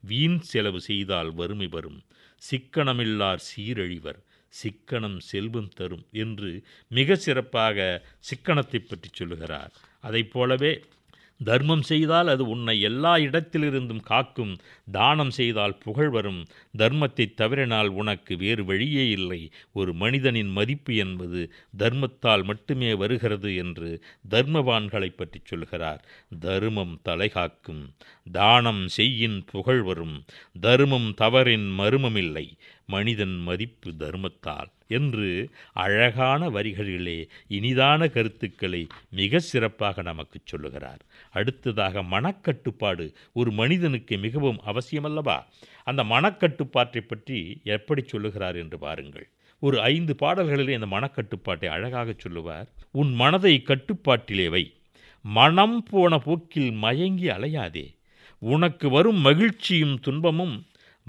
வீண் செலவு செய்தால் வறுமை வரும் சிக்கனமில்லார் சீரழிவர் சிக்கனம் செல்வம் தரும் என்று மிக சிறப்பாக சிக்கனத்தை பற்றி சொல்லுகிறார் அதைப் போலவே தர்மம் செய்தால் அது உன்னை எல்லா இடத்திலிருந்தும் காக்கும் தானம் செய்தால் புகழ் வரும் தர்மத்தை தவிரினால் உனக்கு வேறு வழியே இல்லை ஒரு மனிதனின் மதிப்பு என்பது தர்மத்தால் மட்டுமே வருகிறது என்று தர்மவான்களை பற்றி சொல்கிறார் தர்மம் தலைகாக்கும் தானம் செய்யின் புகழ் வரும் தர்மம் தவறின் மருமமில்லை மனிதன் மதிப்பு தர்மத்தால் என்று அழகான வரிகளிலே இனிதான கருத்துக்களை மிக சிறப்பாக நமக்கு சொல்லுகிறார் அடுத்ததாக மனக்கட்டுப்பாடு ஒரு மனிதனுக்கு மிகவும் அவசியமல்லவா அந்த மனக்கட்டுப்பாட்டை பற்றி எப்படி சொல்லுகிறார் என்று பாருங்கள் ஒரு ஐந்து பாடல்களிலே இந்த மனக்கட்டுப்பாட்டை அழகாக சொல்லுவார் உன் மனதை கட்டுப்பாட்டிலே வை மனம் போன போக்கில் மயங்கி அலையாதே உனக்கு வரும் மகிழ்ச்சியும் துன்பமும்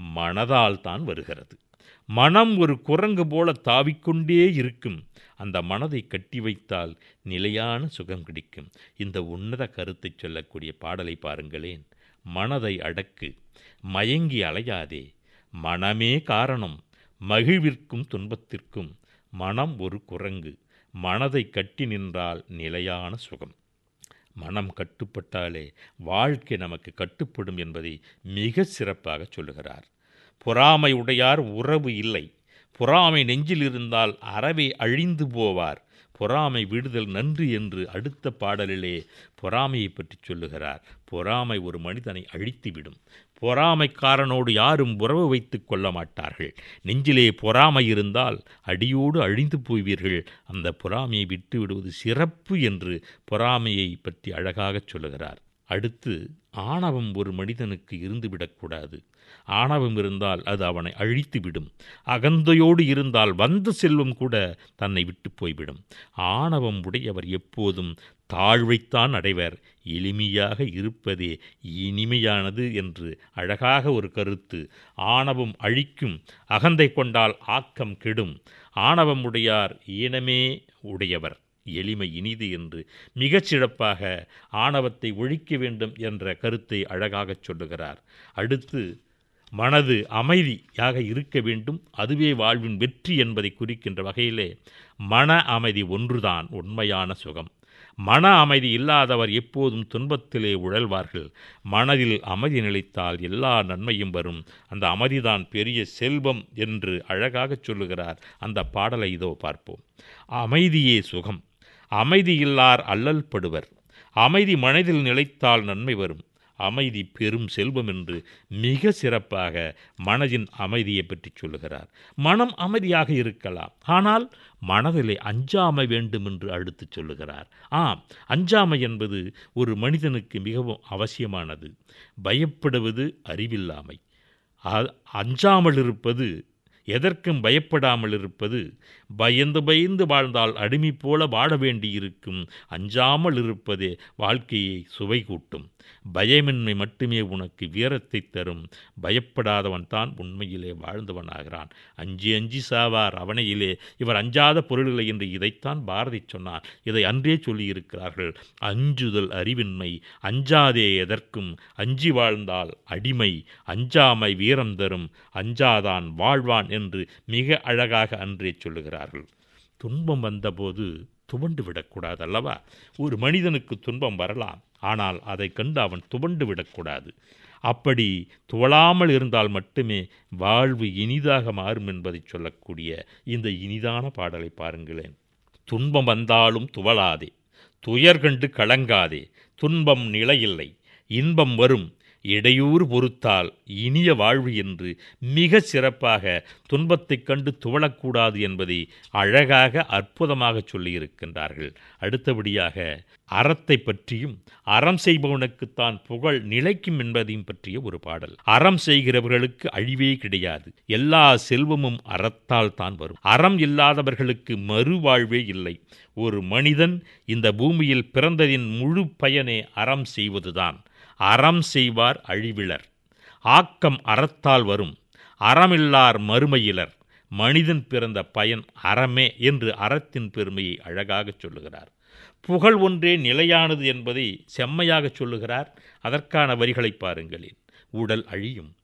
மனதால் தான் வருகிறது மனம் ஒரு குரங்கு போல தாவிக்கொண்டே இருக்கும் அந்த மனதை கட்டி வைத்தால் நிலையான சுகம் கிடைக்கும் இந்த உன்னத கருத்தை சொல்லக்கூடிய பாடலை பாருங்களேன் மனதை அடக்கு மயங்கி அலையாதே மனமே காரணம் மகிழ்விற்கும் துன்பத்திற்கும் மனம் ஒரு குரங்கு மனதை கட்டி நின்றால் நிலையான சுகம் மனம் கட்டுப்பட்டாலே வாழ்க்கை நமக்கு கட்டுப்படும் என்பதை மிக சிறப்பாக சொல்லுகிறார் பொறாமை உடையார் உறவு இல்லை பொறாமை நெஞ்சில் இருந்தால் அறவே அழிந்து போவார் பொறாமை விடுதல் நன்று என்று அடுத்த பாடலிலே பொறாமையை பற்றி சொல்லுகிறார் பொறாமை ஒரு மனிதனை அழித்துவிடும் பொறாமைக்காரனோடு யாரும் உறவு வைத்து கொள்ள மாட்டார்கள் நெஞ்சிலே பொறாமை இருந்தால் அடியோடு அழிந்து போவீர்கள் அந்த பொறாமையை விட்டு விடுவது சிறப்பு என்று பொறாமையை பற்றி அழகாகச் சொல்லுகிறார் அடுத்து ஆணவம் ஒரு மனிதனுக்கு இருந்துவிடக்கூடாது ஆணவம் இருந்தால் அது அவனை அழித்துவிடும் அகந்தையோடு இருந்தால் வந்த செல்வம் கூட தன்னை விட்டு போய்விடும் ஆணவம் உடையவர் எப்போதும் தாழ்வைத்தான் அடைவர் எளிமையாக இருப்பதே இனிமையானது என்று அழகாக ஒரு கருத்து ஆணவம் அழிக்கும் அகந்தை கொண்டால் ஆக்கம் கெடும் ஆணவம் உடையார் ஈனமே உடையவர் எளிமை இனிது என்று மிகச் சிறப்பாக ஆணவத்தை ஒழிக்க வேண்டும் என்ற கருத்தை அழகாகச் சொல்லுகிறார் அடுத்து மனது அமைதியாக இருக்க வேண்டும் அதுவே வாழ்வின் வெற்றி என்பதை குறிக்கின்ற வகையிலே மன அமைதி ஒன்றுதான் உண்மையான சுகம் மன அமைதி இல்லாதவர் எப்போதும் துன்பத்திலே உழல்வார்கள் மனதில் அமைதி நிலைத்தால் எல்லா நன்மையும் வரும் அந்த அமைதிதான் பெரிய செல்வம் என்று அழகாகச் சொல்லுகிறார் அந்த பாடலை இதோ பார்ப்போம் அமைதியே சுகம் அமைதியில்லார் அல்லல் படுவர் அமைதி மனதில் நிலைத்தால் நன்மை வரும் அமைதி பெரும் செல்வம் என்று மிக சிறப்பாக மனதின் அமைதியை பற்றி சொல்லுகிறார் மனம் அமைதியாக இருக்கலாம் ஆனால் மனதிலே அஞ்சாமை வேண்டும் என்று அடுத்து சொல்லுகிறார் ஆம் அஞ்சாமை என்பது ஒரு மனிதனுக்கு மிகவும் அவசியமானது பயப்படுவது அறிவில்லாமை அஞ்சாமல் இருப்பது எதற்கும் பயப்படாமல் இருப்பது பயந்து பயந்து வாழ்ந்தால் அடிமை போல வாழ வேண்டியிருக்கும் அஞ்சாமல் இருப்பதே வாழ்க்கையை சுவை கூட்டும் பயமின்மை மட்டுமே உனக்கு வீரத்தை தரும் பயப்படாதவன் தான் உண்மையிலே வாழ்ந்தவனாகிறான் அஞ்சி அஞ்சி சாவார் அவனையிலே இவர் அஞ்சாத பொருளில்லை என்று இதைத்தான் பாரதி சொன்னார் இதை அன்றே சொல்லியிருக்கிறார்கள் அஞ்சுதல் அறிவின்மை அஞ்சாதே எதற்கும் அஞ்சி வாழ்ந்தால் அடிமை அஞ்சாமை வீரம் தரும் அஞ்சாதான் வாழ்வான் என்று மிக அழகாக அன்றே சொல்லுகிறார்கள் துன்பம் வந்தபோது துவண்டு விடக்கூடாது அல்லவா ஒரு மனிதனுக்கு துன்பம் வரலாம் ஆனால் அதை கண்டு அவன் துவண்டு விடக்கூடாது அப்படி துவளாமல் இருந்தால் மட்டுமே வாழ்வு இனிதாக மாறும் என்பதை சொல்லக்கூடிய இந்த இனிதான பாடலை பாருங்களேன் துன்பம் வந்தாலும் துவளாதே துயர் கண்டு கலங்காதே துன்பம் நிலையில்லை இன்பம் வரும் இடையூறு பொறுத்தால் இனிய வாழ்வு என்று மிக சிறப்பாக துன்பத்தைக் கண்டு துவளக்கூடாது என்பதை அழகாக அற்புதமாக சொல்லியிருக்கின்றார்கள் அடுத்தபடியாக அறத்தை பற்றியும் அறம் செய்பவனுக்குத்தான் புகழ் நிலைக்கும் என்பதையும் பற்றிய ஒரு பாடல் அறம் செய்கிறவர்களுக்கு அழிவே கிடையாது எல்லா செல்வமும் அறத்தால் தான் வரும் அறம் இல்லாதவர்களுக்கு மறுவாழ்வே இல்லை ஒரு மனிதன் இந்த பூமியில் பிறந்ததின் முழு பயனே அறம் செய்வதுதான் அறம் செய்வார் அழிவிலர் ஆக்கம் அறத்தால் வரும் அறமில்லார் மறுமையிலர் மனிதன் பிறந்த பயன் அறமே என்று அறத்தின் பெருமையை அழகாகச் சொல்லுகிறார் புகழ் ஒன்றே நிலையானது என்பதை செம்மையாகச் சொல்லுகிறார் அதற்கான வரிகளை பாருங்களேன் உடல் அழியும்